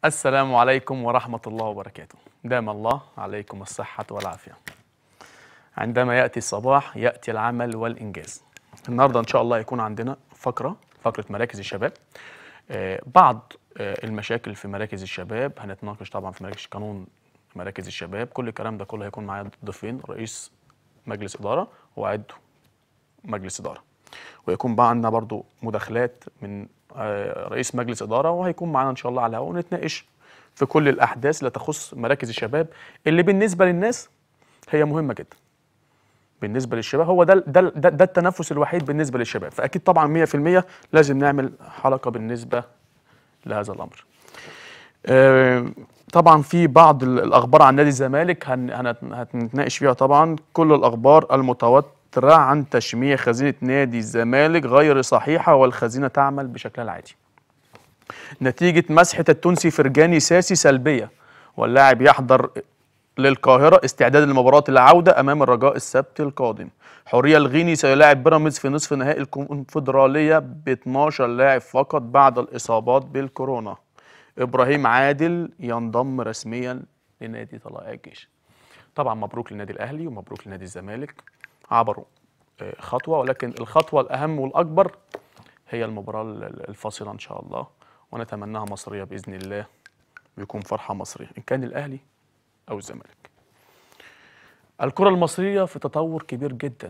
السلام عليكم ورحمة الله وبركاته دام الله عليكم الصحة والعافية عندما يأتي الصباح يأتي العمل والإنجاز النهاردة إن شاء الله يكون عندنا فقرة فقرة مراكز الشباب آه، بعض آه، المشاكل في مراكز الشباب هنتناقش طبعا في مراكز قانون مراكز الشباب كل الكلام ده كله هيكون معايا ضيفين رئيس مجلس إدارة وعضو مجلس إدارة ويكون بقى عندنا برضو مداخلات من آه، رئيس مجلس إدارة وهيكون معانا إن شاء الله على الهواء ونتناقش في كل الأحداث اللي تخص مراكز الشباب اللي بالنسبة للناس هي مهمة جدا بالنسبة للشباب هو ده ده ده, ده التنفس الوحيد بالنسبة للشباب فأكيد طبعا 100% لازم نعمل حلقة بالنسبة لهذا الأمر آه، طبعا في بعض ال- الاخبار عن نادي الزمالك هن- هنت- هنتناقش فيها طبعا كل الاخبار المتواتره عن تشميع خزينه نادي الزمالك غير صحيحه والخزينه تعمل بشكلها العادي نتيجه مسحه التونسي فرجاني ساسي سلبيه واللاعب يحضر للقاهره استعداد لمباراه العوده امام الرجاء السبت القادم حوريه الغيني سيلاعب بيراميدز في نصف نهائي الكونفدراليه ب 12 لاعب فقط بعد الاصابات بالكورونا ابراهيم عادل ينضم رسميا لنادي طلائع الجيش طبعا مبروك للنادي الاهلي ومبروك لنادي الزمالك عبروا آه، خطوه ولكن الخطوه الاهم والاكبر هي المباراه ال- الفاصله ان شاء الله ونتمناها مصريه باذن الله ويكون فرحه مصريه ان كان الاهلي او الزمالك الكره المصريه في تطور كبير جدا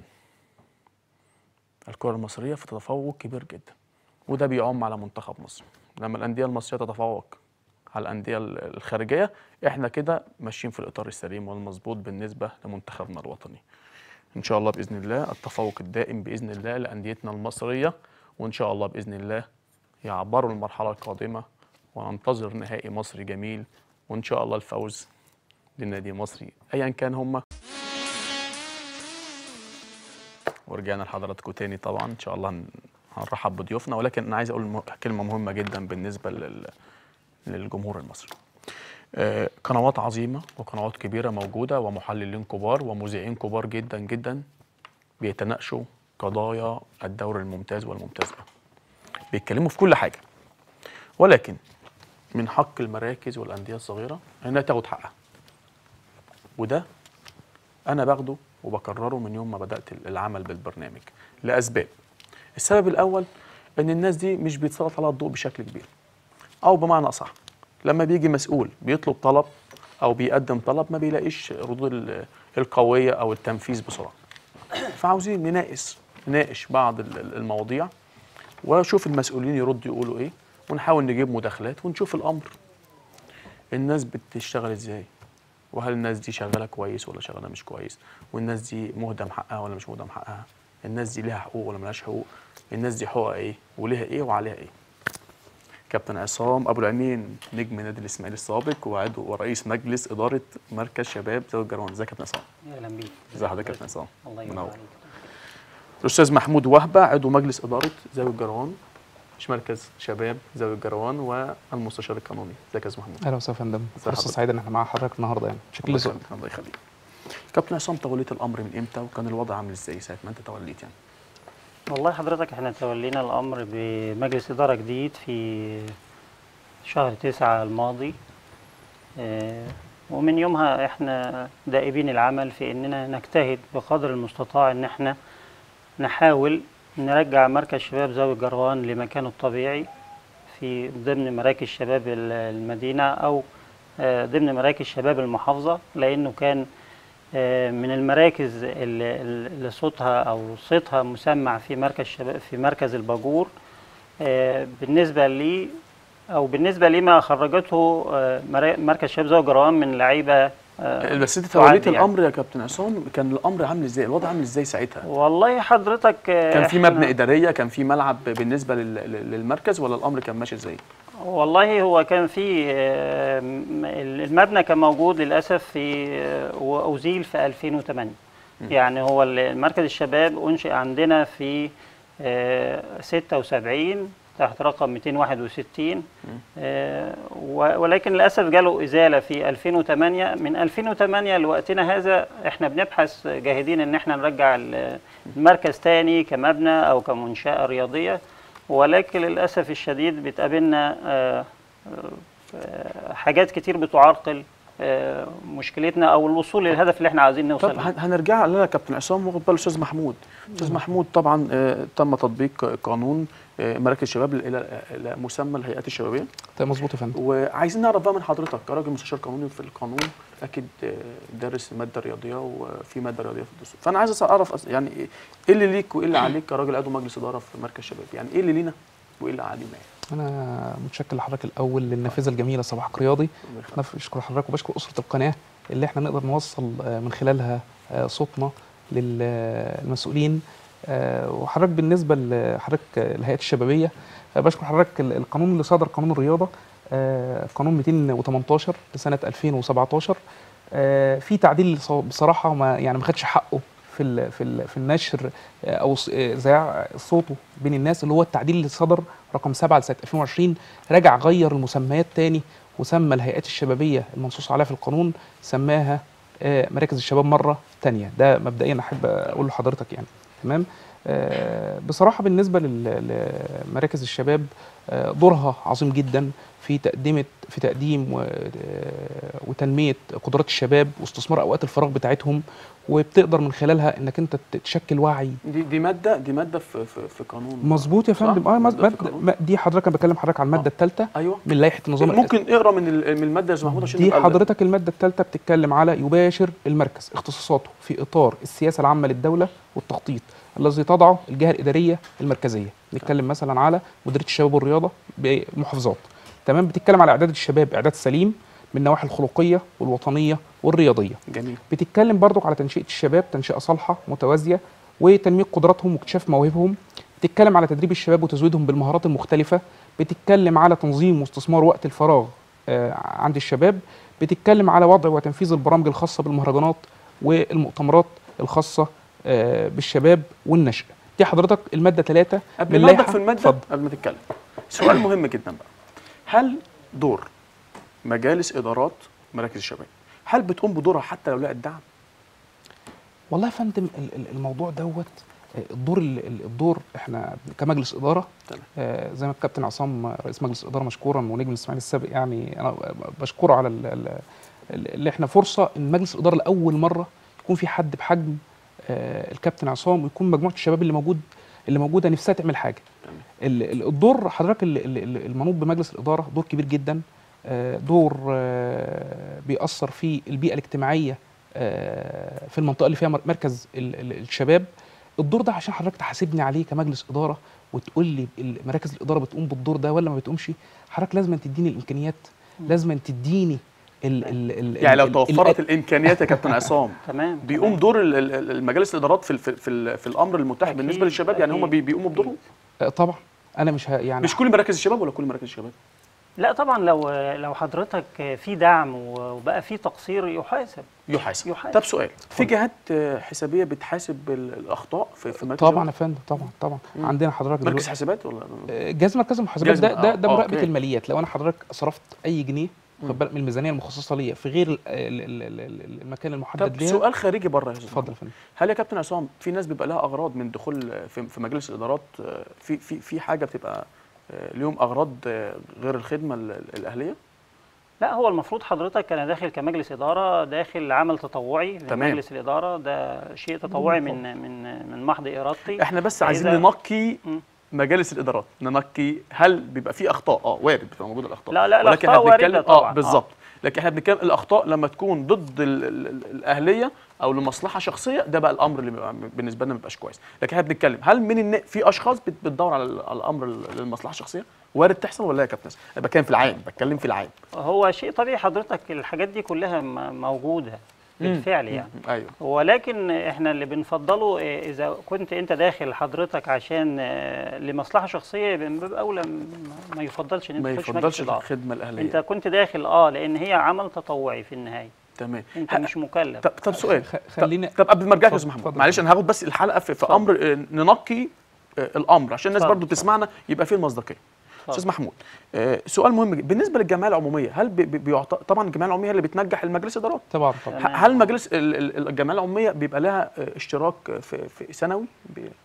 الكره المصريه في تفوق كبير جدا وده بيعم على منتخب مصر لما الانديه المصريه تتفوق على الانديه ال- الخارجيه احنا كده ماشيين في الاطار السليم والمظبوط بالنسبه لمنتخبنا الوطني ان شاء الله باذن الله التفوق الدائم باذن الله لانديتنا المصريه وان شاء الله باذن الله يعبروا المرحله القادمه وننتظر نهائي مصري جميل وان شاء الله الفوز للنادي المصري ايا كان هم ورجعنا لحضراتكم تاني طبعا ان شاء الله هن- هنرحب بضيوفنا ولكن انا عايز اقول م- كلمه مهمه جدا بالنسبه لل... للجمهور المصري آه، قنوات عظيمه وقنوات كبيره موجوده ومحللين كبار ومذيعين كبار جدا جدا بيتناقشوا قضايا الدوري الممتاز والممتاز به بيتكلموا في كل حاجه ولكن من حق المراكز والانديه الصغيره انها تاخد حقها وده انا باخده وبكرره من يوم ما بدات العمل بالبرنامج لاسباب السبب الاول ان الناس دي مش بيتسلط عليها الضوء بشكل كبير او بمعنى اصح لما بيجي مسؤول بيطلب طلب او بيقدم طلب ما بيلاقيش ردود ال- القويه او التنفيذ بسرعه فعاوزين نناقش نناقش بعض ال- ال- المواضيع واشوف المسؤولين يردوا يقولوا ايه ونحاول نجيب مداخلات ونشوف الامر الناس بتشتغل ازاي وهل الناس دي شغاله كويس ولا شغاله مش كويس والناس دي مهدم حقها ولا مش مهدم حقها الناس دي ليها حقوق ولا ملهاش حقوق الناس دي حقوقها ايه وليها ايه وعليها ايه كابتن عصام ابو العينين نجم نادي الاسماعيلي السابق وعضو ورئيس مجلس اداره مركز شباب زاويه الجروان ازيك يا كابتن عصام اهلا بيك ازي حضرتك يا كابتن عصام الله ينور منور. عليك الاستاذ محمود وهبه عضو مجلس اداره زاويه الجروان مش مركز شباب زاويه الجروان والمستشار القانوني ازيك يا استاذ محمود اهلا وسهلا يا فندم فرصه حضرتك؟ سعيده ان احنا مع حضرتك النهارده يعني بشكل الله ذوق يخليك الله يخليك كابتن عصام توليت الامر من امتى وكان الوضع عامل ازاي ساعه ما انت توليت يعني والله حضرتك احنا تولينا الامر بمجلس اداره جديد في شهر تسعة الماضي آه، ومن يومها احنا دائبين العمل في اننا نجتهد بقدر المستطاع ان احنا نحاول نرجع مركز شباب زاوية جروان لمكانه الطبيعي في ضمن مراكز شباب ال- المدينة أو آه، ضمن مراكز شباب المحافظة لأنه كان آه، من المراكز اللي اللي صوتها أو صيتها مسمع في مركز شباب في مركز الباجور آه، بالنسبة لي أو بالنسبة لما خرجته آه، مرا- مركز شباب زاوية جروان من لعيبة آه، بس انت تعد توليت يعني. الامر يا كابتن عصام كان الامر عامل ازاي الوضع عامل ازاي ساعتها والله حضرتك آه، كان في إحنا- مبنى اداريه كان في ملعب بالنسبه لل- لل- للمركز ولا الامر كان ماشي ازاي والله هو كان في آه، م- المبنى كان موجود للأسف في آه، وأزيل في 2008 يعني هو ال- مركز الشباب أنشئ عندنا في آه، 76 تحت رقم 261 آه، و- ولكن للأسف جاله إزالة في 2008 من 2008 لوقتنا هذا احنا بنبحث جاهدين ان احنا نرجع ال- المركز تاني كمبنى أو كمنشأة رياضية ولكن للأسف الشديد بتقابلنا آه، آه، حاجات كتير بتعرقل آه، مشكلتنا او الوصول للهدف اللي احنا عايزين نوصل طب له هن- هنرجع لا كابتن عصام واخد بال استاذ محمود استاذ محمود طبعا آه، تم تطبيق قانون آه، مراكز الشباب الى إلى مسمى الهيئات الشبابيه طيب مظبوط يا فندم وعايزين نعرف بقى من حضرتك كراجل مستشار قانوني في القانون اكيد آه، دارس ماده رياضيه وفي ماده رياضيه في الدستور فانا عايز اعرف أص- يعني ايه إيه اللي ليك وايه اللي عليك كراجل عضو مجلس اداره في مركز شباب يعني ايه اللي لينا وايه اللي علينا يعني انا متشكر لحضرتك الاول للنافذه الجميله صباحك رياضي الله يخليك. انا بشكر حضرتك وبشكر اسره القناه اللي احنا نقدر نوصل آه، من خلالها آه، صوتنا للمسؤولين آه، وحضرتك بالنسبه لحضرتك آه، الهيئات الشبابيه آه، بشكر حضرتك ال- القانون اللي صدر قانون الرياضه آه، قانون 218 لسنه 2017 آه، في تعديل ص- بصراحه ما يعني ما خدش حقه في ال في ال في النشر آه، او ص- آه، ذاع صوته بين الناس اللي هو التعديل اللي صدر رقم 7 لسنه 2020 رجع غير المسميات تاني وسمى الهيئات الشبابيه المنصوص عليها في القانون سماها آه، مراكز الشباب مره تانية ده مبدئيا احب اقول لحضرتك يعني تمام آه، بصراحه بالنسبه لل- لمراكز الشباب آه، دورها عظيم جدا في تقديمه في تقديم و- آه، وتنميه قدرات الشباب واستثمار اوقات الفراغ بتاعتهم وبتقدر من خلالها انك انت تشكل وعي دي دي ماده دي ماده في في, في قانون مظبوط يا صح؟ فندم اه مادة في مادة القانون؟ ما- دي حضرتك انا بكلم حضرتك على الماده آه. الثالثه ايوه من لائحه النظام ممكن اقرا من ال- من الماده يا استاذ محمود عشان دي نبقى ال- حضرتك المادة الثالثة بتتكلم على يباشر المركز اختصاصاته في إطار السياسة العامة للدولة والتخطيط الذي تضعه الجهة الإدارية المركزية نتكلم مثلا على مديرية الشباب والرياضة بمحافظات تمام بتتكلم على إعداد الشباب إعداد سليم من النواحي الخلقية والوطنية والرياضية جميل بتتكلم برضك على تنشئة الشباب تنشئة صالحة متوازية وتنمية قدراتهم واكتشاف مواهبهم بتتكلم على تدريب الشباب وتزويدهم بالمهارات المختلفة بتتكلم على تنظيم واستثمار وقت الفراغ آه، عند الشباب بتتكلم على وضع وتنفيذ البرامج الخاصة بالمهرجانات والمؤتمرات الخاصة آه، بالشباب والنشء دي حضرتك المادة ثلاثة قبل من ما ابدا لائحة- في الماده اتفضل. قبل ما تتكلم سؤال مهم جدا بقى هل دور مجالس ادارات مراكز الشباب هل بتقوم بدورها حتى لو لقت دعم والله يا فندم ال- ال- الموضوع دوت آه، الدور ال- ال- الدور احنا كمجلس اداره تمام. آه، زي ما الكابتن عصام آه، رئيس مجلس الاداره مشكورا ونجم الاسماعيلي السابق يعني انا بشكره على ال- ال- ال- اللي احنا فرصه ان مجلس الاداره لاول مره يكون في حد بحجم آه، الكابتن عصام ويكون مجموعه الشباب اللي موجود اللي موجوده نفسها تعمل حاجه تمام. ال- ال- الدور حضرتك ال- ال- ال- المنوط بمجلس الاداره دور كبير جدا آه، دور آه، بيأثر في البيئه الاجتماعيه آه، في المنطقه اللي فيها مر- مركز ال- ال- الشباب الدور ده عشان حضرتك تحاسبني عليه كمجلس اداره وتقول لي ال- مراكز الاداره بتقوم بالدور ده ولا ما بتقومش حضرتك لازم تديني الامكانيات لازم تديني ال ال ال يعني لو ال- ال- توفرت الامكانيات يا كابتن عصام تمام بيقوم تمام. دور ال- ال- المجالس الادارات في ال- في ال- في, ال- في الامر المتاح أكيد، بالنسبه للشباب يعني هم أكيد. بي- بيقوموا بدورهم آه، طبعا انا مش ه- يعني مش كل مراكز الشباب ولا كل مراكز الشباب لا طبعا لو لو حضرتك في دعم وبقى في تقصير يحاسب يحاسب يحاسب. طب سؤال في جهات آه، حسابيه بتحاسب ال- الاخطاء في في مراكز طبعا يا الشباب؟ فندم طبعا طبعا مم. عندنا حضرتك مركز دلوقتي- حسابات ولا آه، جهاز مركز المحاسبات جهاز ده م- ده, آه، ده آه، مراقبه أوكي. الماليات لو انا حضرتك صرفت اي جنيه مم. خد بالك من الميزانيه المخصصه ليا في غير ال- ال- ال- ال- المكان المحدد طب ليها سؤال خارجي بره يا استاذ اتفضل محمود. يا فندم هل يا كابتن عصام في ناس بيبقى لها اغراض من دخول في, في مجلس الادارات آه، في في في حاجه بتبقى آه، ليهم اغراض آه، غير الخدمه ال- ال- الاهليه لا هو المفروض حضرتك انا داخل كمجلس اداره داخل عمل تطوعي تمام. لمجلس الاداره ده شيء تطوعي من من من محض ارادتي احنا بس عايزين فإذا- ننقي مم. مجالس الادارات ننقي هل بيبقى في اخطاء اه وارد بتبقى موجوده الاخطاء لا، لا، ولكن الأخطاء احنا بنتكلم واردة طبعاً، اه آه. بالظبط لكن احنا بنتكلم الاخطاء لما تكون ضد ال ال ال الاهليه او لمصلحه شخصيه ده بقى الامر اللي بيبقى بالنسبه لنا ما بيبقاش كويس لكن احنا بنتكلم هل من النا... في اشخاص بت- بتدور على, ال- على الامر ال- للمصلحه الشخصيه وارد تحصل ولا لا يا كابتن انا بتكلم في العام بتكلم في العام هو شيء طبيعي حضرتك الحاجات دي كلها م- موجوده بالفعل يعني مم. ايوه ولكن احنا اللي بنفضله إيه، اذا كنت انت داخل حضرتك عشان آه، لمصلحه شخصيه يبقى من باب اولى م- ما يفضلش ان انت ما تخش يفضلش مجلس إدارة. الخدمه الاهليه انت كنت داخل اه لان هي عمل تطوعي في النهايه تمام انت ه- مش مكلف طب طب سؤال خ- طب- خلينا طب قبل ما ارجع يا اتفضل، استاذ محمود اتفضل. معلش انا هاخد بس الحلقه في, في اتفضل. امر آه، ننقي آه، الامر عشان الناس اتفضل. برضو تسمعنا يبقى فيه المصداقيه اتفضل. استاذ محمود آه، سؤال مهم جدا بالنسبه للجمعيه العموميه هل بي- بي- بيعط... طبعا الجمعيه العموميه هي اللي بتنجح المجلس الادارات طبعا طبعا تمام. ه- هل مجلس ال- ال- الجمعيه العموميه بيبقى لها آه، اشتراك في, في سنوي بي-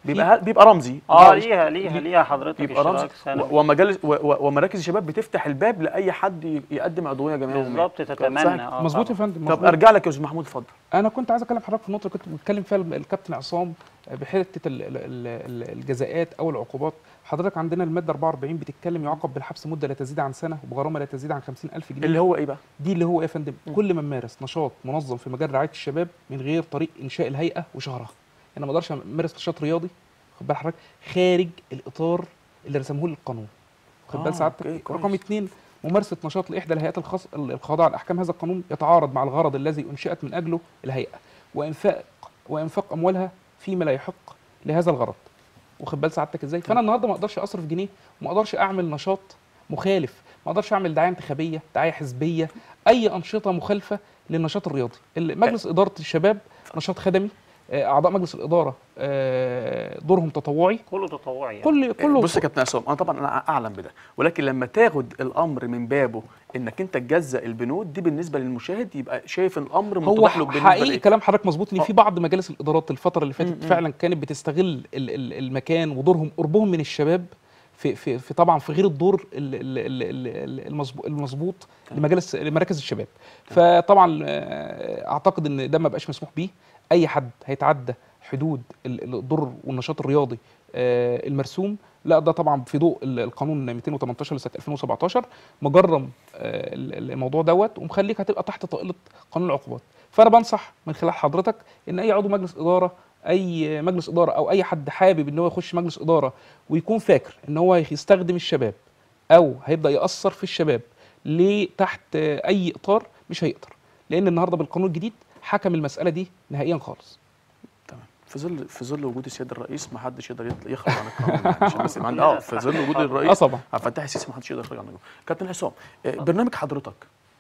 بيبقى بيبقى رمزي اه ليها ليها ليها حضرتك بيبقى رمزي اشتراك سنوي و- ومجالس و- و- ومراكز الشباب بتفتح الباب لاي حد ي- يقدم عضويه جمعيه عمومية. بالظبط صحيح؟ تتمنى اه مظبوط يا طبعاً. فندم طب مظبوط. ارجع لك يا استاذ محمود اتفضل انا كنت عايز اكلم حضرتك في النقطه اللي كنت بتكلم فيها الكابتن عصام بحته ال- ال- ال- ال- الجزاءات او العقوبات حضرتك عندنا الماده 44 بتتكلم يعاقب بالحبس مده لا تزيد عن سنه وبغرامه لا تزيد عن 50000 جنيه اللي هو ايه بقى دي اللي هو ايه يا فندم كل من مارس نشاط منظم في مجال رعايه الشباب من غير طريق انشاء الهيئه وشهرها انا ما اقدرش امارس نشاط رياضي خد بال حضرتك خارج الاطار اللي رسمه لي القانون خد آه، بال أوكي، سعادتك كويس. رقم اثنين ممارسه نشاط لاحدى الهيئات الخاص الخاضعه لاحكام هذا القانون يتعارض مع الغرض الذي انشئت من اجله الهيئه وانفاق وانفاق اموالها فيما لا يحق لهذا الغرض واخد بال سعادتك ازاي فانا النهارده ما اقدرش اصرف جنيه وما اقدرش اعمل نشاط مخالف ما اقدرش اعمل دعايه انتخابيه دعايه حزبيه اي انشطه مخالفه للنشاط الرياضي ال- مجلس اداره الشباب نشاط خدمي آه، اعضاء مجلس الاداره آه، دورهم تطوعي كله تطوعي يعني. كل كله بص يا كابتن عصام انا طبعا انا اعلم بده ولكن لما تاخد الامر من بابه انك انت تجزأ البنود دي بالنسبه للمشاهد يبقى شايف الامر هو متضح له بالنسبه حقيقي لإيه. كلام حضرتك مظبوط ان آه. في بعض مجالس الادارات الفتره اللي م- م. فاتت فعلا كانت بتستغل ال- ال- المكان ودورهم قربهم من الشباب في في, في طبعا في غير الدور ال- ال- ال- ال- المظبو- المظبوط لمجالس لمراكز الشباب فطبعا آه، اعتقد ان ده ما بقاش مسموح بيه اي حد هيتعدى حدود ال- الدور والنشاط الرياضي آه، المرسوم لا ده طبعا في ضوء ال- القانون 218 لسنه 2017 مجرم آه، ال- ال- الموضوع دوت ومخليك هتبقى تحت طائله قانون العقوبات فانا بنصح من خلال حضرتك ان اي عضو مجلس اداره اي مجلس اداره او اي حد حابب ان هو يخش مجلس اداره ويكون فاكر ان هو يستخدم الشباب او هيبدا ياثر في الشباب ليه تحت آه، اي اطار مش هيقدر لان النهارده بالقانون الجديد حكم المساله دي نهائيا خالص تمام في ظل في ظل وجود السيد الرئيس ما حدش يقدر يطلع- يخرج عن القانون يعني عشان بس يبقى عندي- اه في ظل وجود اه الرئيس طبعا عبد الفتاح السيسي ما حدش يقدر يخرج عن القانون كابتن حسام آه، برنامج حضرتك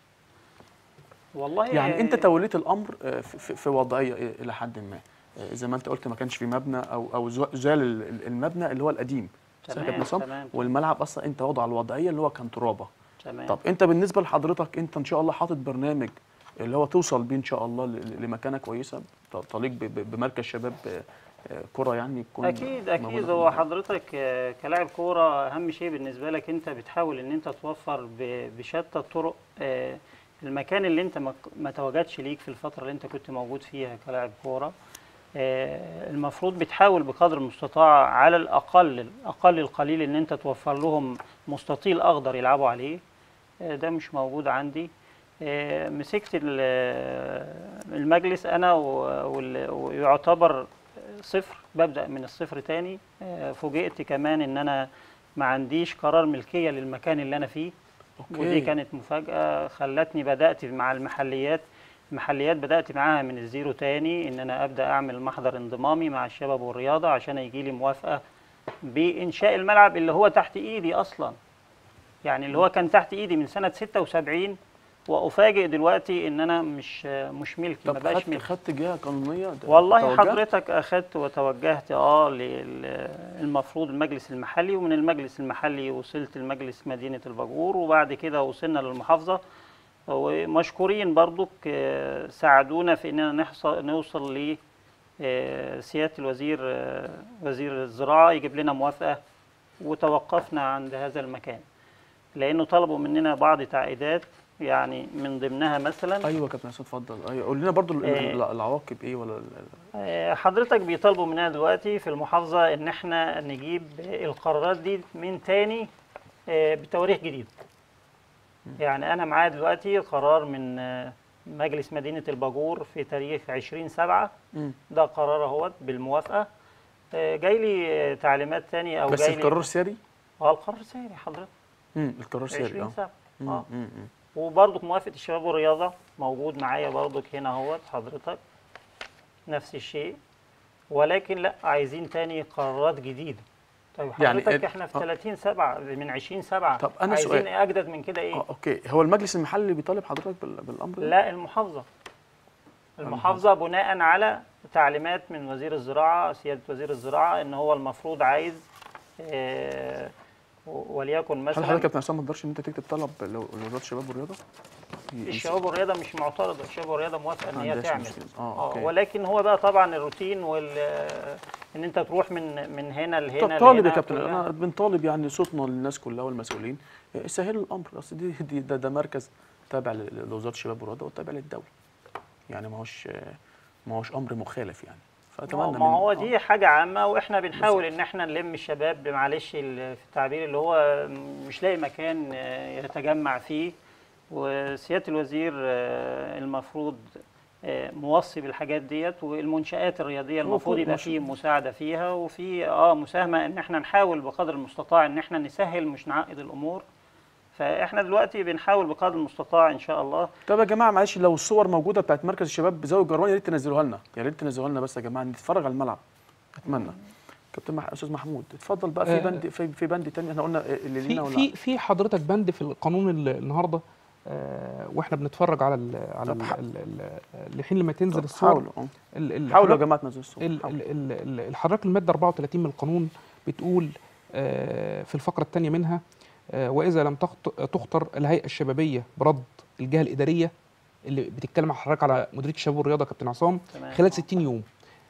والله يعني انت توليت الامر آه، في- في في وضعيه آه، الى حد ما آه، زي ما انت قلت ما كانش في مبنى او او زو- زال ال- ال- المبنى اللي هو القديم صح يا كابتن تمام حسام تمام والملعب اصلا انت وضع الوضعيه اللي هو كان ترابه تمام طب انت بالنسبه لحضرتك انت ان شاء الله حاطط برنامج اللي هو توصل بيه ان شاء الله ل- لمكانه كويسه ت- تليق ب- ب- بمركز شباب آه، آه، كره يعني يكون اكيد موجودة اكيد في هو المكان. حضرتك آه، كلاعب كوره اهم شيء بالنسبه لك انت بتحاول ان انت توفر ب- بشتى الطرق آه، المكان اللي انت ما- ما تواجدش ليك في الفتره اللي انت كنت موجود فيها كلاعب كوره آه، المفروض بتحاول بقدر المستطاع على الاقل الاقل القليل ان انت توفر لهم مستطيل اخضر يلعبوا عليه آه، ده مش موجود عندي آه، مسكت ال- المجلس انا و- وال- ويعتبر صفر ببدأ من الصفر تاني آه، فوجئت كمان ان انا ما عنديش قرار ملكية للمكان اللي انا فيه ودي اوكي كانت مفاجأة خلتني بدأت مع المحليات المحليات بدأت معاها من الزيرو تاني ان انا ابدأ اعمل محضر انضمامي مع الشباب والرياضة عشان يجي لي موافقة بإنشاء الملعب اللي هو تحت ايدي اصلا يعني اللي هو كان تحت ايدي من سنة 76 وافاجئ دلوقتي ان انا مش مش ملكي ما طب بقاش خدت ملكي خدت جهه قانونيه ده والله توجهت؟ حضرتك اخدت وتوجهت اه للمفروض المجلس المحلي ومن المجلس المحلي وصلت لمجلس مدينة الباجور وبعد كده وصلنا للمحافظة ومشكورين برضك آه، ساعدونا في اننا نحصل نوصل ل آه، سيادة الوزير آه، وزير الزراعة يجيب لنا موافقة وتوقفنا عند هذا المكان لانه طلبوا مننا بعض تعقيدات يعني من ضمنها مثلا ايوه كابتن حسام اتفضل ايوه قول لنا برضو ال- آه. ال- العواقب ايه ولا ال- آه، حضرتك بيطالبوا مننا دلوقتي في المحافظة إن إحنا نجيب القرارات دي من تاني آه، بتواريخ جديد. يعني أنا معايا دلوقتي قرار من آه، مجلس مدينة الباجور في تاريخ 20 7 مم. ده قرار اهوت بالموافقة. آه، جاي لي آه، تعليمات تانية أو بس جاي لي القرار ساري اه القرار ساري حضرتك امم القرار ساري 20 اه 7 مم، اه مم، مم. وبرضك موافقة الشباب والرياضة موجود معايا برضك هنا اهوت حضرتك نفس الشيء ولكن لا عايزين تاني قرارات جديدة طيب يعني حضرتك ال- احنا في آه. 30 7 من 20 7 طب أنا عايزين سؤال. ايه اجدد من كده ايه؟ اه اوكي هو المجلس المحلي اللي بيطالب حضرتك بال- بالامر ده؟ لا المحافظة المحافظة بناء على تعليمات من وزير الزراعة سيادة وزير الزراعة ان هو المفروض عايز آه، وليكن هل مثلا حضرتك يا كابتن حسام ما تقدرش ان انت تكتب طلب لو- لوزاره الشباب والرياضه؟ ي- الشباب والرياضه مش معترضه الشباب والرياضه موافقه ان ما هي عندهاش تعمل مشكلة. اه اه اوكي ولكن هو بقى طبعا الروتين ان انت تروح من من هنا لهنا طب طالب لهنا يا كابتن كلها. انا بنطالب يعني صوتنا للناس كلها والمسؤولين آه، سهلوا الامر اصل دي, دي ده, ده مركز تابع ل- لوزاره الشباب والرياضه وتابع للدوله يعني ما هوش آه، ما هوش امر مخالف يعني ما فاتمنى هو- ما هو آه. دي حاجة عامة واحنا بنحاول ان احنا نلم الشباب معلش ال- في التعبير اللي هو مش لاقي مكان آه، يتجمع فيه وسيادة الوزير آه، المفروض آه، موصي بالحاجات ديت والمنشآت الرياضية المفروض المفروض يبقى مش- فيه مساعدة فيها وفي اه مساهمة ان احنا نحاول بقدر المستطاع ان احنا نسهل مش نعقد الامور فاحنا دلوقتي بنحاول بقدر المستطاع ان شاء الله طب يا جماعه معلش لو الصور موجوده بتاعت مركز الشباب بزاويه الجروان يا ريت تنزلوها لنا يا ريت تنزلوها لنا بس يا جماعه نتفرج على الملعب اتمنى كابتن مح... استاذ محمود اتفضل بقى في آه، بند في, في بند تاني احنا قلنا اللي لينا في ولا في في حضرتك بند في القانون ال- النهارده آه، واحنا بنتفرج على ال على طب ال ح- ال- ال- لحين لما تنزل طب الصور حاولوا آه. ال- ال- حاولوا يا حضرتك- جماعه تنزلوا الصور ال- حاولوا. ال- ال- ال- الحضرتك الماده 34 من القانون بتقول آه، في الفقره الثانيه منها آه، واذا لم تخط- تخطر الهيئه الشبابيه برد الجهه الاداريه اللي بتتكلم مع حضرتك على مديريه الشباب والرياضه كابتن عصام تمام. خلال 60 يوم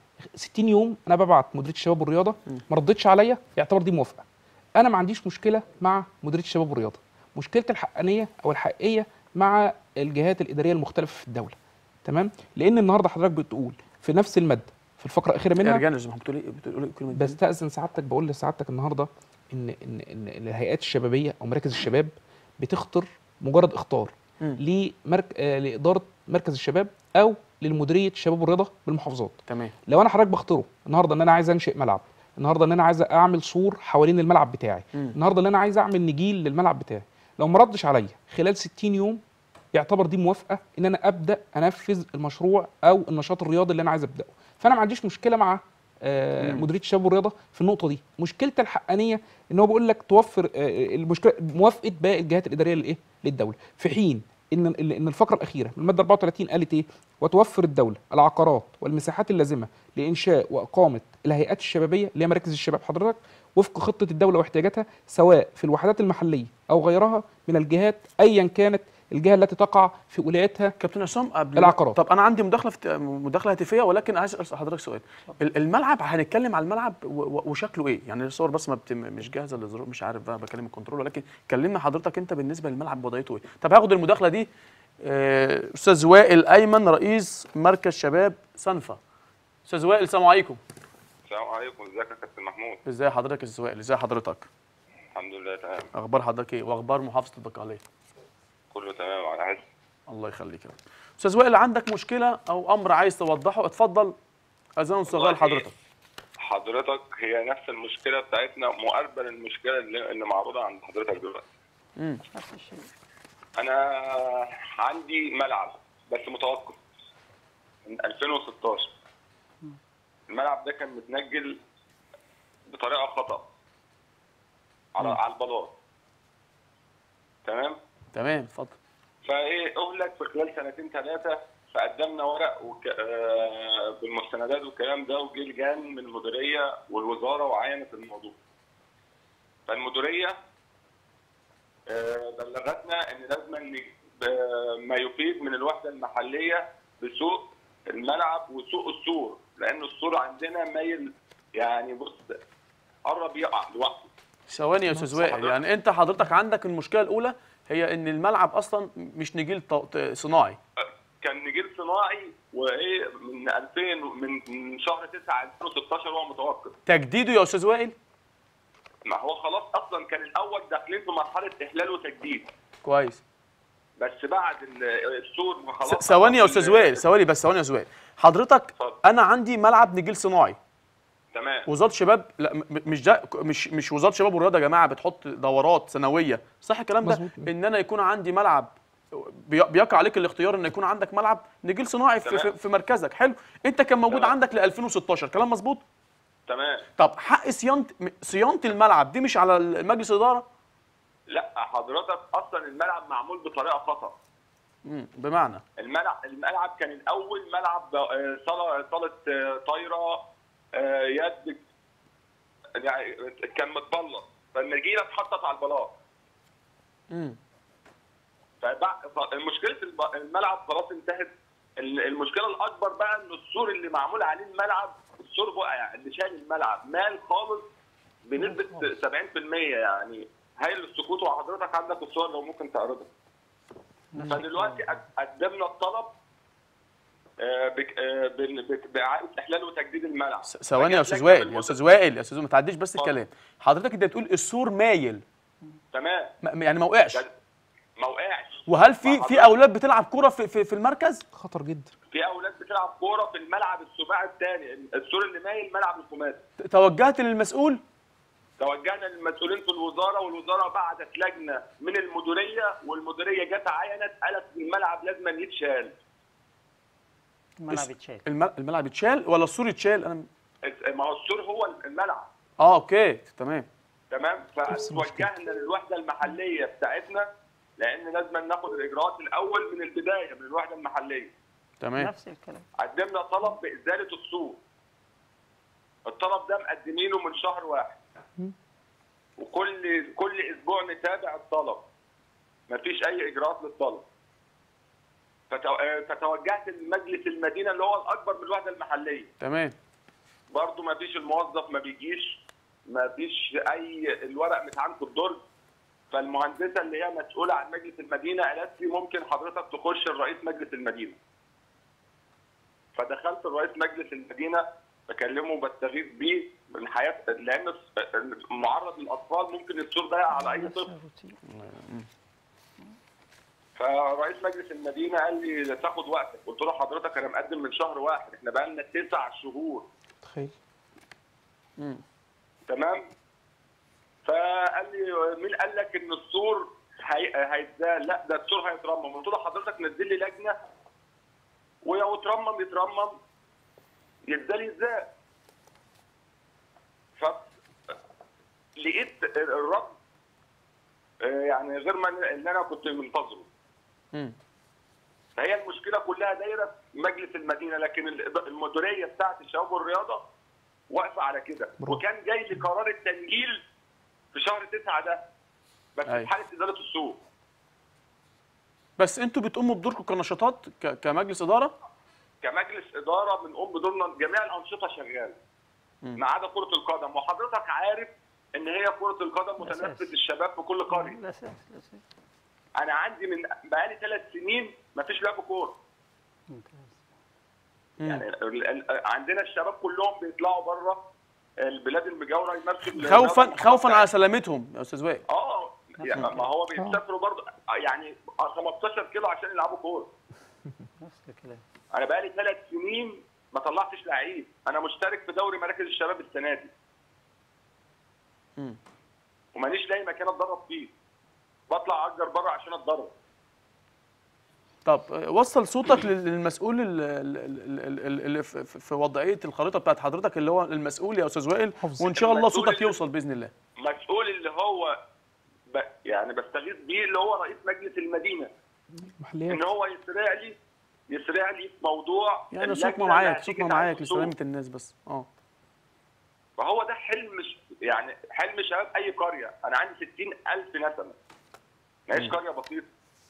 60 يوم انا ببعت مديريه الشباب والرياضه مم. ما ردتش عليا يعتبر دي موافقه انا ما عنديش مشكله مع مديريه الشباب والرياضه مشكله الحقانيه او الحقيقيه مع الجهات الاداريه المختلفه في الدوله تمام لان النهارده حضرتك بتقول في نفس الماده في الفقره الاخيره منها ارجعنا يا استاذ محمود بتقول ايه بتقول ايه كلمه تاني؟ بستأذن سعادتك بقول لسعادتك النهارده ان ان ان إن الهيئات الشبابيه او مراكز الشباب بتخطر مجرد اختار مم. لمرك... آه لاداره مركز الشباب او للمديريه الشباب والرياضه بالمحافظات تمام لو انا حضرتك بختاره النهارده ان انا عايز انشئ ملعب النهارده ان انا عايز اعمل سور حوالين الملعب بتاعي مم. النهارده ان انا عايز اعمل نجيل للملعب بتاعي لو ما ردش عليا خلال 60 يوم يعتبر دي موافقه ان انا ابدا انفذ المشروع او النشاط الرياضي اللي انا عايز ابداه فانا ما عنديش مشكله مع آه، مم. مديريه الشباب والرياضه في النقطه دي مشكله الحقانيه ان هو بيقول لك توفر آه، المشكله موافقه باقي الجهات الاداريه للايه للدوله في حين ان ان الفقره الاخيره من الماده 34 قالت ايه وتوفر الدوله العقارات والمساحات اللازمه لانشاء واقامه الهيئات الشبابيه اللي هي مراكز الشباب حضرتك وفق خطه الدوله واحتياجاتها سواء في الوحدات المحليه او غيرها من الجهات ايا كانت الجهه التي تقع في ولايتها كابتن عصام قبل العقارات. طب انا عندي مداخله في مداخله هاتفيه ولكن عايز اسال حضرتك سؤال ال- الملعب هنتكلم على الملعب و- و- وشكله ايه يعني الصور بس ما بت... مش جاهزه للظروف مش عارف بقى بكلم الكنترول ولكن كلمنا حضرتك انت بالنسبه للملعب وضعيته ايه طب هاخد المداخله دي آه، استاذ وائل ايمن رئيس مركز شباب سنفا استاذ وائل السلام عليكم السلام عليكم ازيك يا كابتن محمود ازي حضرتك يا استاذ وائل ازي حضرتك الحمد لله تمام اخبار حضرتك ايه واخبار محافظه الدقهليه كله تمام على حس الله يخليك يا رب. استاذ وائل عندك مشكله او امر عايز توضحه اتفضل اذان صغير والله حضرتك حضرتك هي نفس المشكله بتاعتنا مقاربه للمشكله اللي, اللي معروضه عند حضرتك دلوقتي امم نفس الشيء انا عندي ملعب بس متوقف من 2016 الملعب ده كان متنجل بطريقه خطا على مم. على البلاط تمام تمام اتفضل فايه اهلك في خلال سنتين ثلاثه فقدمنا ورق وك... آه بالمستندات والكلام ده وجه لجان من المديريه والوزاره وعاينت الموضوع. فالمديريه آه بلغتنا ان لازم نجيب آه ما يفيد من الوحده المحليه بسوق الملعب وسوق السور لان السور عندنا مايل يعني بص قرب يقع لوحده. ثواني يا استاذ وائل حضرتك. يعني انت حضرتك عندك المشكله الاولى هي ان الملعب اصلا مش نجيل ط- ط- صناعي كان نجيل صناعي وايه من 2000 من من شهر 9 2016 هو متوقف تجديده يا استاذ وائل ما هو خلاص اصلا كان الاول داخلين في مرحله احلال وتجديد كويس بس بعد ال- السور ما خلاص س- ثواني يا خلاص استاذ ال- وائل ثواني بس ثواني يا استاذ وائل حضرتك اتفضل. انا عندي ملعب نجيل صناعي تمام وزاره شباب لا م- مش ده مش مش وزاره شباب والرياضه يا جماعه بتحط دورات سنويه صح الكلام ده مظبوط. ان انا يكون عندي ملعب بي- بيقع عليك الاختيار ان يكون عندك ملعب نجيل صناعي في, في, تمام. في مركزك حلو انت كان موجود تمام. عندك ل 2016 كلام مظبوط تمام طب حق صيانه صيانه الملعب دي مش على مجلس الاداره لا حضرتك اصلا الملعب معمول بطريقه خطا مم. بمعنى الملعب الملعب كان الاول ملعب آه، صاله صاله آه، طايره آه، يد يعني كان متبلط فالنجيله اتحطت على البلاط مم. فمشكله الملعب خلاص انتهت ال- المشكله الاكبر بقى ان السور اللي معمول عليه الملعب السور بقى اللي شايل الملعب مال خالص بنسبه 70% يعني هايل السكوت وحضرتك عندك الصور لو ممكن تعرضها فدلوقتي قد- قدمنا الطلب آه، بك- آه، بال- بك- باعاده احلال وتجديد الملعب س- ثواني يا فجت استاذ لجنة وائل يا بالمدة- استاذ وائل يا استاذ ما تعديش بس اتفضل. الكلام حضرتك انت بتقول السور مايل تمام ما- يعني ما وقعش ده ما وقعش وهل في ما في حضرتك- اولاد بتلعب كوره في في, في المركز خطر جدا في اولاد بتلعب كوره في الملعب السباعي الثاني السور اللي مايل ملعب الخماسي ت- توجهت للمسؤول توجهنا للمسؤولين في الوزاره والوزاره بعتت لجنه من المديريه والمديريه جت عينت قالت الملعب لازم يتشال الملعب يتشال الم- الملعب يتشال ولا السور يتشال انا ما هو السور هو الملعب اه اوكي تمام تمام نفس المشكلة. فتوجهنا للوحده المحليه بتاعتنا لان لازم ناخد الاجراءات الاول من البدايه من الوحده المحليه تمام نفس الكلام قدمنا طلب بازاله السور الطلب ده مقدمينه من شهر واحد وكل كل اسبوع نتابع الطلب مفيش اي اجراءات للطلب فتو- آه، فتوجهت لمجلس المدينه اللي هو الاكبر من الوحده المحليه تمام برضه ما فيش الموظف ما بيجيش ما فيش اي الورق متعان في الدرج فالمهندسه اللي هي مسؤوله عن مجلس المدينه قالت لي ممكن حضرتك تخش الرئيس مجلس المدينه فدخلت الرئيس مجلس المدينه بكلمه بستغيث بيه من حياه لان معرض للاطفال ممكن السور ده على اي طفل فرئيس مجلس المدينه قال لي ده تاخد وقتك قلت له حضرتك انا مقدم من شهر واحد احنا بقى لنا تسع شهور تخيل تمام فقال لي مين قال لك ان السور هي- هيتزال لا ده السور هيترمم قلت له حضرتك نزل لي لجنه ولو اترمم يترمم يتزال يتزال ف لقيت الرد آه، يعني غير ما اللي انا كنت منتظره مم. فهي المشكله كلها دايره في مجلس المدينه لكن الإد- المديريه بتاعه الشباب والرياضه واقفه على كده برافو. وكان جاي لي قرار التنجيل في شهر تسعة ده بس أيوة. في حاله ازاله السوق بس انتوا بتقوموا بدوركم كنشاطات ك- كمجلس اداره كمجلس اداره بنقوم بدورنا جميع الانشطه شغاله ما عدا كره القدم وحضرتك عارف ان هي كره القدم أساس. متنفس الشباب في كل قريه الاساس الاساس انا عندي من بقالي ثلاث سنين ما فيش لعب كوره ممتاز مم. يعني ال- ال- عندنا الشباب كلهم بيطلعوا بره البلاد المجاوره يمارسوا خوفا خوفا على سلامتهم يا استاذ وائل اه يعني ما هو بيسافروا برضه يعني 15 كيلو عشان يلعبوا كوره نفس الكلام انا بقالي ثلاث سنين ما طلعتش لعيب انا مشترك في دوري مراكز الشباب السنه دي مم. وماليش لاقي مكان اتدرب فيه بطلع اجر بره عشان اتدرب طب آه، وصل صوتك لل- للمسؤول ال- ال- ال- ال- ال- اللي في في- في وضعيه الخريطه بتاعت حضرتك اللي هو المسؤول يا استاذ وائل حفظ. وان شاء الله المسؤول صوتك اللي- يوصل باذن الله مسؤول اللي هو ب... يعني بستغيث بيه اللي هو رئيس مجلس المدينه محليات ان هو يسرع لي يسرع لي في موضوع يعني اللجنة صوتنا اللي معاك هتيجي صوتنا تعمل معاك السوق. لسلامه الناس بس اه فهو ده حلم ش... يعني حلم شباب اي قريه انا عندي 60000 نسمه ماهيش قريه بسيطه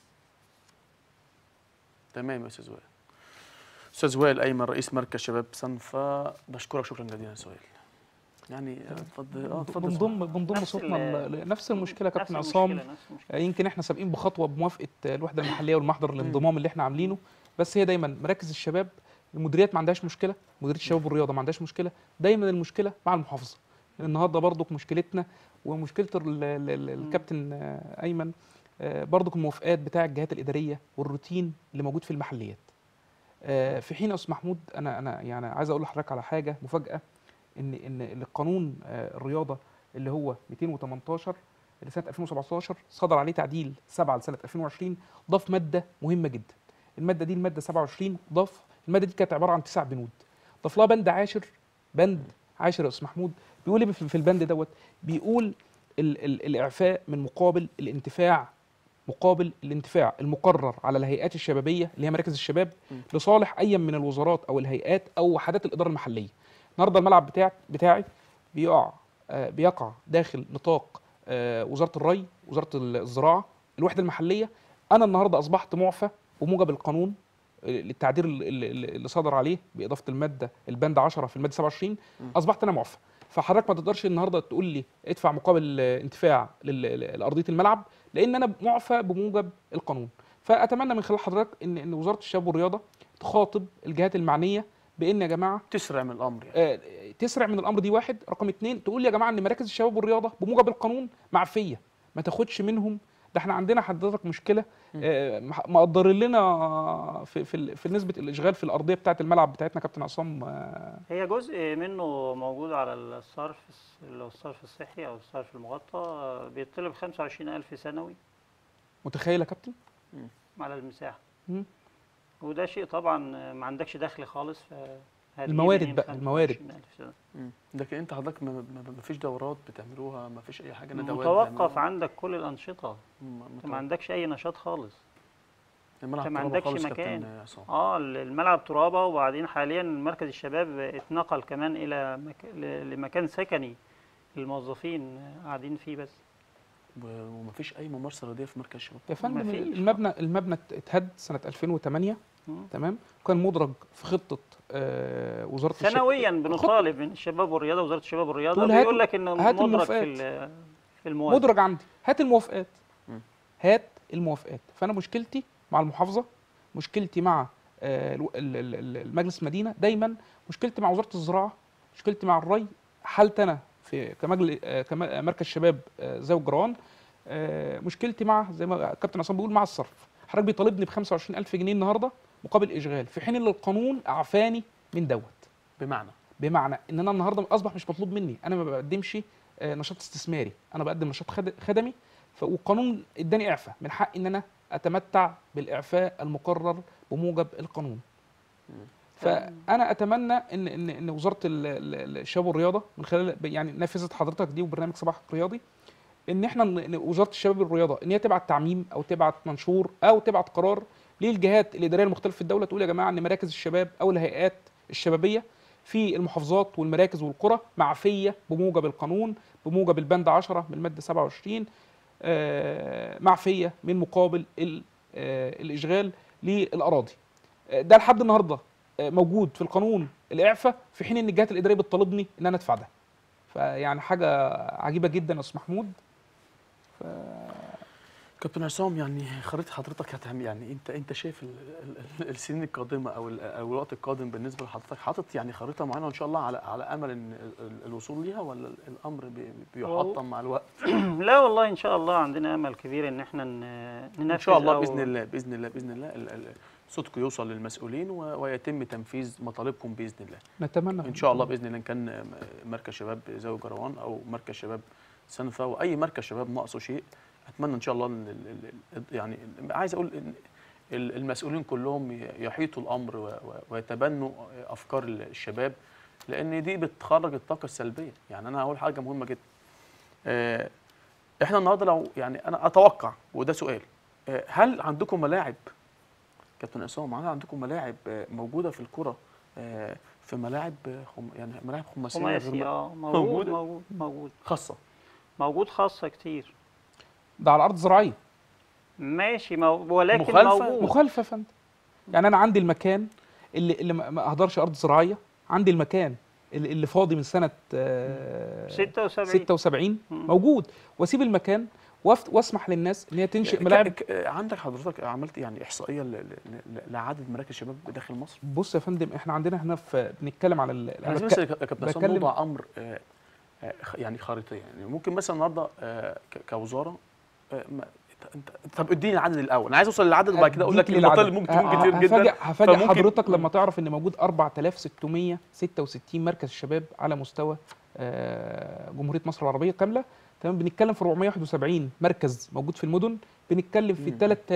تمام يا استاذ وائل استاذ وائل ايمن رئيس مركز شباب صنفا بشكرك شكرا جزيلا يا استاذ وائل يعني آه، اتفضل اه اتفضل بنضم بنضم نفس صوتنا ال- ل- نفس المشكله يا نفس كابتن المشكلة، عصام نفس المشكلة. يمكن احنا سابقين بخطوه بموافقه الوحده المحليه والمحضر الانضمام اللي احنا عاملينه بس هي دايما مراكز الشباب المديريات ما عندهاش مشكله مديريه الشباب والرياضه ما عندهاش مشكله دايما المشكله مع المحافظه النهارده برضك مشكلتنا ومشكله ال- ال- ال- الكابتن آه، ايمن آه، برضك الموافقات بتاع الجهات الاداريه والروتين اللي موجود في المحليات آه، في حين يا استاذ محمود انا انا يعني عايز اقول لحضرتك على حاجه مفاجاه ان ان القانون آه، الرياضه اللي هو 218 لسنه 2017 صدر عليه تعديل 7 لسنه 2020 ضاف ماده مهمه جدا الماده دي الماده 27 ضاف الماده دي كانت عباره عن تسع بنود ضاف لها بند عاشر بند عاشر يا استاذ محمود بيقول ايه في في البند دوت بيقول ال ال الاعفاء من مقابل الانتفاع مقابل الانتفاع المقرر على الهيئات الشبابيه اللي هي مراكز الشباب لصالح اي من الوزارات او الهيئات او وحدات الاداره المحليه النهارده الملعب بتاع بتاعي بيقع آه، بيقع داخل نطاق آه، وزاره الري وزاره الزراعه الوحده المحليه انا النهارده اصبحت معفى بموجب القانون للتعديل اللي- اللي اللي صدر عليه باضافه الماده البند 10 في الماده 27 اصبحت انا معفى فحضرتك ما تقدرش النهارده تقول لي ادفع مقابل آه، انتفاع لل- لارضيه الملعب لان انا معفى بموجب القانون فاتمنى من خلال حضرتك ان ان وزاره الشباب والرياضه تخاطب الجهات المعنيه بان يا جماعه تسرع من الامر يعني آه، تسرع من الامر دي واحد رقم اتنين تقول يا جماعه ان مراكز الشباب والرياضه بموجب القانون معفيه ما تاخدش منهم ده احنا عندنا حضرتك مشكله آه، مح- مقدرين لنا في في, ال- في نسبه الاشغال في الارضيه بتاعه الملعب بتاعتنا كابتن عصام آه، هي جزء منه موجود على الصرف الس- اللي هو الصرف الصحي او الصرف المغطى بيطلب 25000 سنوي متخيل يا كابتن على المساحه مم. وده شيء طبعا ما عندكش دخل خالص ف الموارد بقى، الموارد. مم. لكن انت حضرتك ما, ما, ما فيش دورات بتعملوها ما فيش اي حاجه ندوات متوقف بتعملوها؟ عندك كل الانشطه مم، انت ما عندكش اي نشاط خالص الملعب انت ما ترابة عندكش خالص مكان. كابتن عصام. اه الملعب ترابه وبعدين حاليا مركز الشباب اتنقل كمان الى مك... ل- لمكان سكني للموظفين قاعدين فيه بس و- وما فيش اي ممارسه رياضيه في مركز الشباب يا فندم مفيش. المبنى المبنى اتهد سنه 2008 مم. تمام كان مدرج في خطه آه، وزاره الشباب سنويا بنطالب من الشباب والرياضه وزاره الشباب والرياضه تقول هات- بيقول لك انه هات مدرج الموافقات. في ال- في المواد مدرج عندي هات الموافقات مم. هات الموافقات فانا مشكلتي مع المحافظه مشكلتي مع آه، الو- ال- ال- ال- المجلس المدينه دايما مشكلتي مع وزاره الزراعه مشكلتي مع الري حالتي انا في كمجل آه، كمركز شباب آه، زي الجران آه، مشكلتي مع زي ما كابتن عصام بيقول مع الصرف حضرتك بيطالبني ب 25000 جنيه النهارده مقابل اشغال في حين ان القانون اعفاني من دوت بمعنى بمعنى ان انا النهارده اصبح مش مطلوب مني انا ما بقدمش آه، نشاط استثماري انا بقدم نشاط خد- خدمي ف- والقانون اداني اعفاء من حقي ان انا اتمتع بالاعفاء المقرر بموجب القانون فانا اتمنى ان ان ان وزاره ال- ال- الشباب والرياضه من خلال يعني نافذه حضرتك دي وبرنامج صباح رياضي ان احنا ن- ن- وزاره الشباب والرياضه ان هي تبعت تعميم او تبعت منشور او تبعت قرار للجهات الاداريه المختلفه في الدوله تقول يا جماعه ان مراكز الشباب او الهيئات الشبابيه في المحافظات والمراكز والقرى معفيه بموجب القانون بموجب البند 10 من الماده 27 آه، معفيه من مقابل ال- آه، الاشغال للاراضي آه، ده لحد النهارده آه، موجود في القانون الاعفاء في حين ان الجهات الاداريه بتطالبني ان انا ادفع ده فيعني حاجه عجيبه جدا يا استاذ محمود كابتن عصام يعني خريطه حضرتك هتعمل يعني انت انت شايف ال ال ال السنين القادمه او ال- او الوقت القادم بالنسبه لحضرتك حاطط يعني خريطه معينه ان شاء الله على على امل ان ال- ال- الوصول ليها ولا ال- الامر بي- بيحطم مع الوقت لا والله ان شاء الله عندنا امل كبير ان احنا ن- ننفذ ان شاء الله أو- باذن الله باذن الله باذن الله ال- ال- صوتكم يوصل للمسؤولين و- ويتم تنفيذ مطالبكم باذن الله نتمنى ان شاء الله باذن الله ان كان مركز شباب زاويه جروان او مركز شباب سنفا واي مركز شباب ناقصه شيء اتمنى ان شاء الله ان ال- ال- ال- يعني عايز اقول ان ال- المسؤولين كلهم ي- يحيطوا الامر و- و- ويتبنوا افكار الشباب لان دي بتخرج الطاقه السلبيه يعني انا هقول حاجه مهمه جدا آه، احنا النهارده لو يعني انا اتوقع وده سؤال آه، هل عندكم ملاعب كابتن عصام هل عندكم ملاعب آه، موجوده في الكره آه، في ملاعب آه، خم يعني ملاعب خماسيه غير خماسي م- اه موجود موجودة؟ موجود موجود خاصه موجود خاصه كتير ده على ارض زراعيه ماشي مو... ولكن مخالفة؟ موجود مخالفه يا فندم يعني انا عندي المكان اللي اللي ما ما اهدرش ارض زراعيه عندي المكان اللي, اللي فاضي من سنه آه، 76 76 مم. موجود واسيب المكان وأفت- واسمح للناس ان هي تنشئ ك- ملاعب ك- آه، عندك حضرتك عملت يعني احصائيه ل- ل- ل- لعدد مراكز الشباب داخل مصر بص يا فندم احنا عندنا هنا في بنتكلم على ال- انا أنا عايز بتك- بس يا كابتن عصام بتكلم- نوضع امر آه، آه، خ- يعني خريطيه يعني ممكن مثلا النهارده آه، ك- كوزاره آه، ما- انت انت طب اديني العدد الاول انا عايز اوصل للعدد وبعد كده اقول لك هديك للعدد. المطالب ممكن تكون ه- كتير هفاجئ جدا هفاجئ فممكن- حضرتك لما تعرف ان موجود 4666 مركز شباب على مستوى آه، جمهوريه مصر العربيه كامله تمام بنتكلم في 471 مركز موجود في المدن بنتكلم في مم.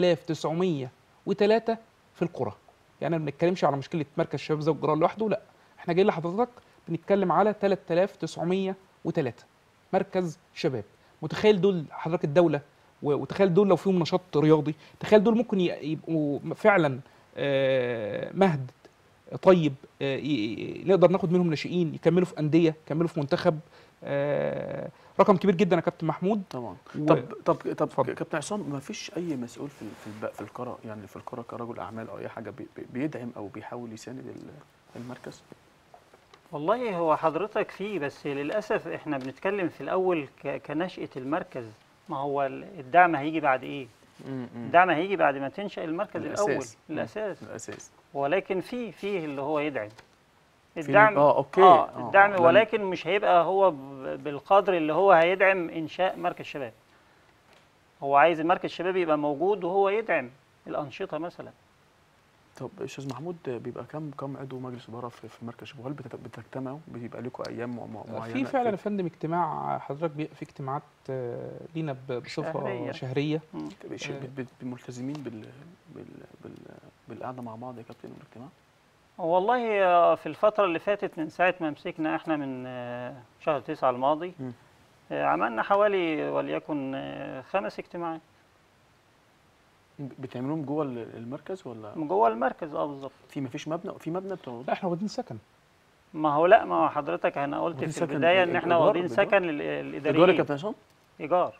3903 في القرى يعني ما بنتكلمش على مشكله مركز شباب زي الجيران لوحده لا احنا جايين لحضرتك بنتكلم على 3903 مركز شباب متخيل دول حضرتك الدوله و- وتخيل دول لو فيهم نشاط رياضي تخيل دول ممكن ي- يبقوا فعلا آه، مهد طيب آه، ي- ي- نقدر ناخد منهم ناشئين يكملوا في انديه يكملوا في منتخب آه، رقم كبير جدا يا كابتن محمود طبعا و- طب طب طب اتفضل. كابتن عصام ما فيش اي مسؤول في في الب- في القرى يعني في القرى كرجل اعمال او اي حاجه بي- بي- بيدعم او بيحاول يساند ال- المركز والله هو حضرتك فيه بس للأسف احنا بنتكلم في الأول ك- كنشأة المركز ما هو ال- الدعم هيجي بعد إيه؟ الدعم هيجي بعد ما تنشأ المركز الأساس. الأول مم. الأساس الاساس ولكن في فيه اللي هو يدعم في الدعم اه اوكي اه الدعم لم- ولكن مش هيبقى هو ب- بالقدر اللي هو هيدعم إنشاء مركز شباب هو عايز المركز الشباب يبقى موجود وهو يدعم الأنشطة مثلا طب استاذ محمود بيبقى كم كم عضو مجلس اداره في في مركز شباب هل بتت- بتجتمعوا بيبقى لكم ايام مع- مع- معينه في فعلا يا فندم اجتماع حضرتك بيبقى في اجتماعات آه، لينا ب- بصفه شهرية. شهريه مم. بش- آه. بت- بت- ملتزمين بال بال بال بالقعده مع بعض يا كابتن والاجتماع والله آه، في الفترة اللي فاتت من ساعة ما مسكنا احنا من آه، شهر تسعة الماضي مم. آه، عملنا حوالي وليكن آه، خمس اجتماعات بتعملوهم جوه ال- المركز ولا من جوه المركز اه بالظبط في مفيش مبنى في مبنى بتوع لا احنا واخدين سكن ما هو لا ما هو حضرتك انا قلت واخدين في سكن البداية ان إيجار- احنا إيجار- واخدين بإيجار؟ سكن لل- ايجار يا الإداريين كابتن عصام إيجار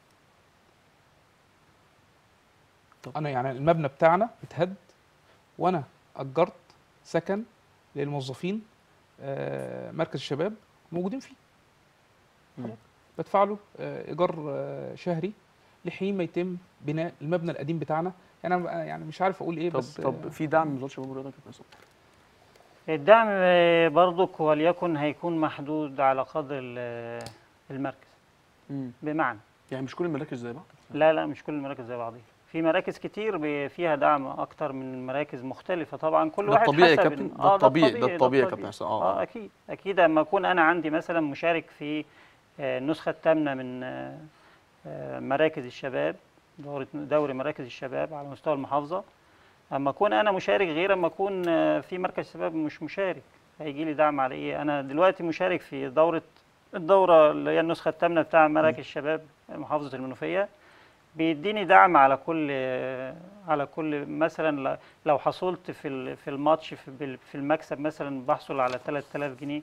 انا يعني المبنى بتاعنا اتهد وانا اجرت سكن للموظفين آه، مركز الشباب موجودين فيه مم. بدفع له آه، ايجار آه، شهري لحين ما يتم بناء المبنى القديم بتاعنا يعني انا يعني مش عارف اقول ايه طب بس طب في دعم من وزاره الشباب والرياضه يا كابتن عصام الدعم آه، برضك وليكن هيكون محدود على قدر ال- المركز مم. بمعنى يعني مش كل المراكز زي بعض لا لا مش كل المراكز زي بعضيها في مراكز كتير بي- فيها دعم اكتر من مراكز مختلفه طبعا كل ده واحد الطبيعي يا حسب كابتن؟ إن- ده آه، الطبيعي- ده الطبيعي يا كابتن عصام. آه. اه اكيد اكيد اما اكون انا عندي مثلا مشارك في آه، النسخه الثامنه من آه، آه، مراكز الشباب دوري دوري مراكز الشباب على مستوى المحافظه اما اكون انا مشارك غير اما اكون آه، في مركز شباب مش مشارك هيجي لي دعم على ايه انا دلوقتي مشارك في دوره الدوره اللي هي النسخه الثامنه بتاع مراكز الشباب محافظه المنوفيه بيديني دعم على كل على كل مثلا ل- لو حصلت في ال- في الماتش في بال- في المكسب مثلا بحصل على 3000 جنيه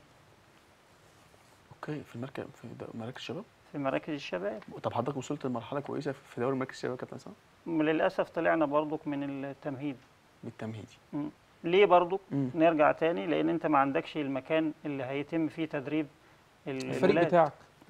اوكي في المركز في د- مراكز الشباب في مراكز الشباب طب حضرتك وصلت لمرحله كويسه في دوري مركز الشباب يا كابتن عصام للاسف طلعنا برضك من التمهيد بالتمهيدي ليه برضك مم. نرجع تاني لان انت ما عندكش المكان اللي هيتم فيه تدريب ال- الفريق الولاد. بتاعك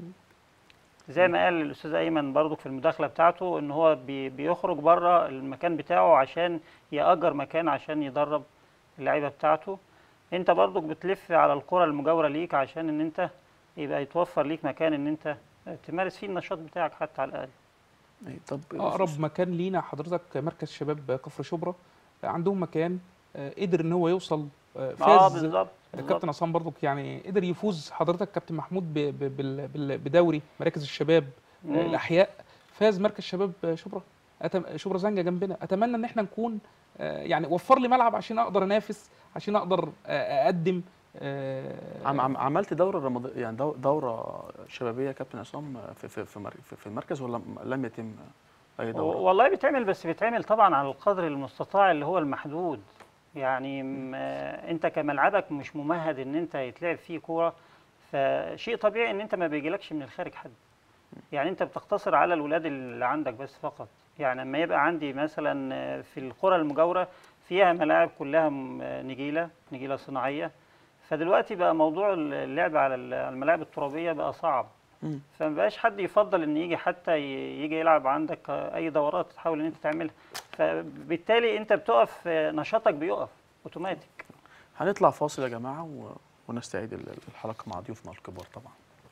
زي ما قال الاستاذ ايمن برضك في المداخله بتاعته ان هو بي بيخرج بره المكان بتاعه عشان ياجر مكان عشان يدرب اللعيبه بتاعته انت برضك بتلف على القرى المجاوره ليك عشان ان انت يبقى يتوفر ليك مكان ان انت تمارس فيه النشاط بتاعك حتى على الاقل أي، طب اقرب مكان لينا حضرتك مركز شباب كفر شبرا عندهم مكان آه، قدر ان هو يوصل آه، اه فاز بالظبط كابتن بالظبط. عصام برضك يعني قدر يفوز حضرتك كابتن محمود ب- ب- بال- بال- بدوري مراكز الشباب آه، مم. الاحياء فاز مركز شباب آه، شبرا أتم... شبرا زنجه جنبنا اتمنى ان احنا نكون آه، يعني وفر لي ملعب عشان اقدر انافس عشان اقدر آه، اقدم آه، عم عم عملت دوره رمضان يعني دو- دوره شبابيه يا كابتن عصام في في في, مر- في, في المركز ولا م- لم يتم اي دوره والله بيتعمل بس بيتعمل طبعا على القدر المستطاع اللي هو المحدود يعني م- آه، انت كملعبك مش ممهد ان انت يتلعب فيه كوره فشيء طبيعي ان انت ما بيجيلكش من الخارج حد يعني انت بتقتصر على الولاد اللي عندك بس فقط يعني لما يبقى عندي مثلا آه، في القرى المجاوره فيها ملاعب كلها م- آه، نجيله نجيله صناعيه فدلوقتي بقى موضوع اللعب على ال- على الملاعب الترابيه بقى صعب مم. فمبقاش حد يفضل ان يجي حتى ي- يجي يلعب عندك اي دورات تحاول ان انت تعملها فبالتالي انت بتقف نشاطك بيقف اوتوماتيك هنطلع فاصل يا جماعه و... ونستعيد ال- الحلقه مع ضيوفنا الكبار طبعا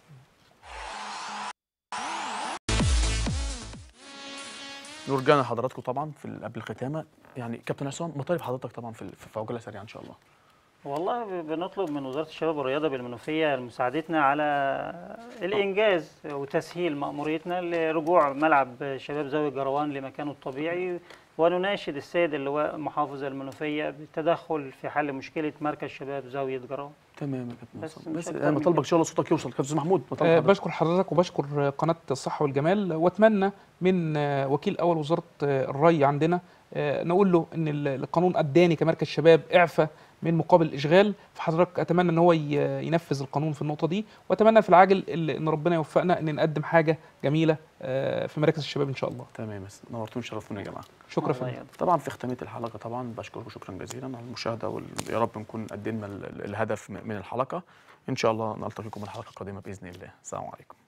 ورجعنا لحضراتكم طبعا في ال- قبل الختامه يعني كابتن عصام مطالب حضرتك طبعا في ال- في عجاله سريعه ان شاء الله والله ب- بنطلب من وزاره الشباب والرياضه بالمنوفيه مساعدتنا على الانجاز وتسهيل ماموريتنا لرجوع ملعب شباب زاويه جروان لمكانه الطبيعي ونناشد السيد اللواء محافظ المنوفيه بالتدخل في حل مشكله مركز شباب زاويه جروان تمام يا كابتن بس عصام مش بس أكتر انا من مطالبك كده. ان شاء الله صوتك يوصل كابتن محمود مطالب آه، حضرتك. بشكر حضرتك وبشكر قناة الصحة والجمال واتمنى من آه، وكيل أول وزارة آه، الري عندنا آه، نقول له إن ال- القانون أداني كمركز شباب إعفاء من مقابل الاشغال فحضرتك اتمنى ان هو ي- ينفذ القانون في النقطه دي واتمنى في العاجل ال- ان ربنا يوفقنا ان نقدم حاجه جميله آه، في مراكز الشباب ان شاء الله تمام بس نورتوني شرفتوني يا جماعه شكرا الله فندم يقدر. طبعا في ختاميه الحلقه طبعا بشكركم شكرا جزيلا على المشاهده ويا رب نكون قدمنا ال- ال- الهدف م- من الحلقه ان شاء الله نلتقيكم الحلقه القادمه باذن الله السلام عليكم